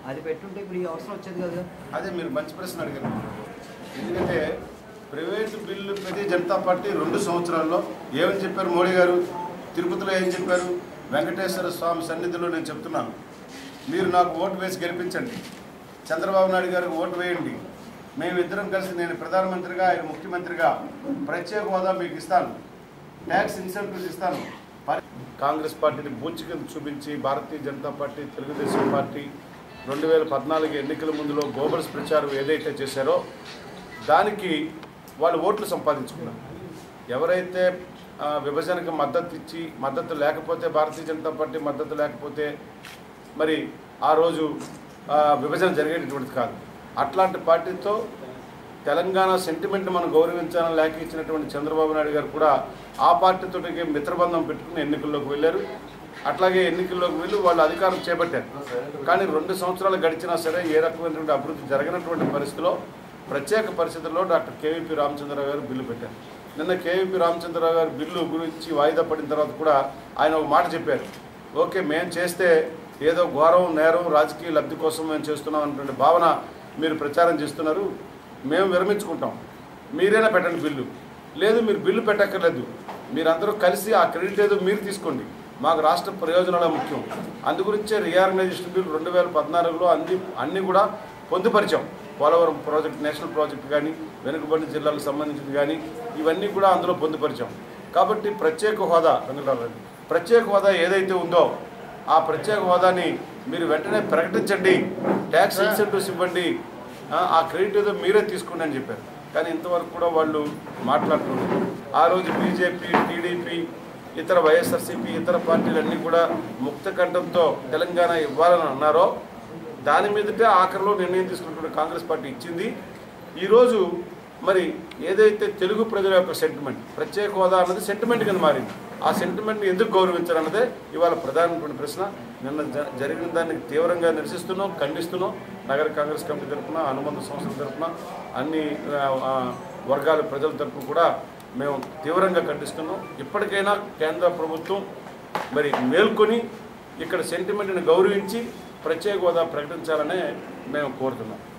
అది పెట్టుంటే ఇప్పుడు ఈ అవసరం వచ్చేది కదా అదే మీరు మంచి ప్రశ్న అడిగారు ఎందుకంటే ప్రైవేటు బిల్లు ప్రతి జనతా పార్టీ రెండు సంవత్సరాల్లో ఏమని చెప్పారు మోడీ గారు తిరుపతిలో ఏం చెప్పారు వెంకటేశ్వర స్వామి సన్నిధిలో నేను చెప్తున్నాను మీరు నాకు ఓటు వేసి గెలిపించండి చంద్రబాబు నాయుడు గారికి ఓటు వేయండి మేమిద్దరం కలిసి నేను ప్రధానమంత్రిగా ఆయన ముఖ్యమంత్రిగా ప్రత్యేక హోదా మీకు ఇస్తాను ట్యాక్స్ ఇన్సెంటివ్స్ ఇస్తాను పరి- కాంగ్రెస్ పార్టీని బూచి కింద చూపించి భారతీయ జనతా పార్టీ తెలుగుదేశం పార్టీ రెండు వేల పద్నాలుగు ఎన్నికల ముందులో గోబర్స్ ప్రచారం ఏదైతే చేశారో దానికి వాళ్ళు ఓట్లు సంపాదించుకున్నారు ఎవరైతే ఆ, విభజనకు మద్దతు ఇచ్చి మద్దతు లేకపోతే భారతీయ జనతా పార్టీ మద్దతు లేకపోతే మరి ఆ రోజు ఆ, విభజన జరిగేటటువంటిది కాదు అట్లాంటి పార్టీతో తెలంగాణ సెంటిమెంట్ మనం గౌరవించాలని లేఖ ఇచ్చినటువంటి చంద్రబాబు నాయుడు గారు కూడా ఆ పార్టీతోటి మిత్రబంధం పెట్టుకుని ఎన్నికల్లోకి వెళ్ళారు అట్లాగే ఎన్నికల్లోకి వెళ్ళి వాళ్ళు అధికారం చేపట్టారు కానీ రెండు సంవత్సరాలు గడిచినా సరే ఏ రకమైనటువంటి అభివృద్ధి జరగనటువంటి పరిస్థితిలో ప్రత్యేక పరిస్థితుల్లో డాక్టర్ కేవీపీ రామచంద్రరావు గారు బిల్లు పెట్టారు నిన్న కేవీపీ రామచంద్రరావు గారు బిల్లు గురించి వాయిదా పడిన తర్వాత కూడా ఆయన ఒక మాట చెప్పారు ఓకే మేము చేస్తే ఏదో ఘోరం నేరం రాజకీయ లబ్ధి కోసం మేము చేస్తున్నాం అనేటువంటి భావన మీరు ప్రచారం చేస్తున్నారు మేము విరమించుకుంటాం మీరైనా పెట్టండి బిల్లు లేదు మీరు బిల్లు పెట్టక్కర్లేదు మీరందరూ కలిసి ఆ క్రెడిట్ ఏదో మీరు తీసుకోండి మాకు రాష్ట్ర ప్రయోజనాలే ముఖ్యం అందుగురించే రీఆర్గనైజేషన్ బిల్ రెండు వేల పద్నాలుగులో అన్ని అన్నీ కూడా పొందుపరిచాం పోలవరం ప్రాజెక్ట్ నేషనల్ ప్రాజెక్ట్ కానీ వెనుకబడిన జిల్లాలకు సంబంధించింది కానీ ఇవన్నీ కూడా అందులో పొందుపరిచాం కాబట్టి ప్రత్యేక హోదా వెంకటరావు గారు ప్రత్యేక హోదా ఏదైతే ఉందో ఆ ప్రత్యేక హోదాని మీరు వెంటనే ప్రకటించండి ట్యాక్స్ ఇన్సెంటివ్స్ ఇవ్వండి ఆ, ఆ క్రెడిట్ ఏదో మీరే తీసుకోండి అని చెప్పారు కానీ ఇంతవరకు కూడా వాళ్ళు మాట్లాడుతున్నారు ఆ రోజు బీజేపీ టీడీపీ ఇతర వైఎస్ఆర్సీపీ ఇతర పార్టీలన్నీ కూడా ముక్త కంఠంతో తెలంగాణ ఇవ్వాలని అన్నారో దాని మీదటే ఆఖరిలో నిర్ణయం తీసుకున్నటువంటి కాంగ్రెస్ పార్టీ ఇచ్చింది ఈరోజు మరి ఏదైతే తెలుగు ప్రజల యొక్క సెంటిమెంట్ ప్రత్యేక హోదా అన్నది సెంటిమెంట్ కింద మారింది ఆ సెంటిమెంట్ని ఎందుకు గౌరవించాలన్నదే ఇవాళ ప్రధానమైనటువంటి ప్రశ్న నిన్న జ- జరిగిన దాన్ని తీవ్రంగా నిరసిస్తున్నాం ఖండిస్తున్నాం నగర కాంగ్రెస్ కమిటీ తరఫున అనుబంధ సంస్థల తరఫున అన్ని ఆ, ఆ, వర్గాల ప్రజల తరఫున కూడా మేము తీవ్రంగా ఖండిస్తున్నాం ఇప్పటికైనా కేంద్ర ప్రభుత్వం మరి మేల్కొని ఇక్కడ సెంటిమెంట్ని గౌరవించి ప్రత్యేక హోదా ప్రకటించాలనే మేము కోరుతున్నాం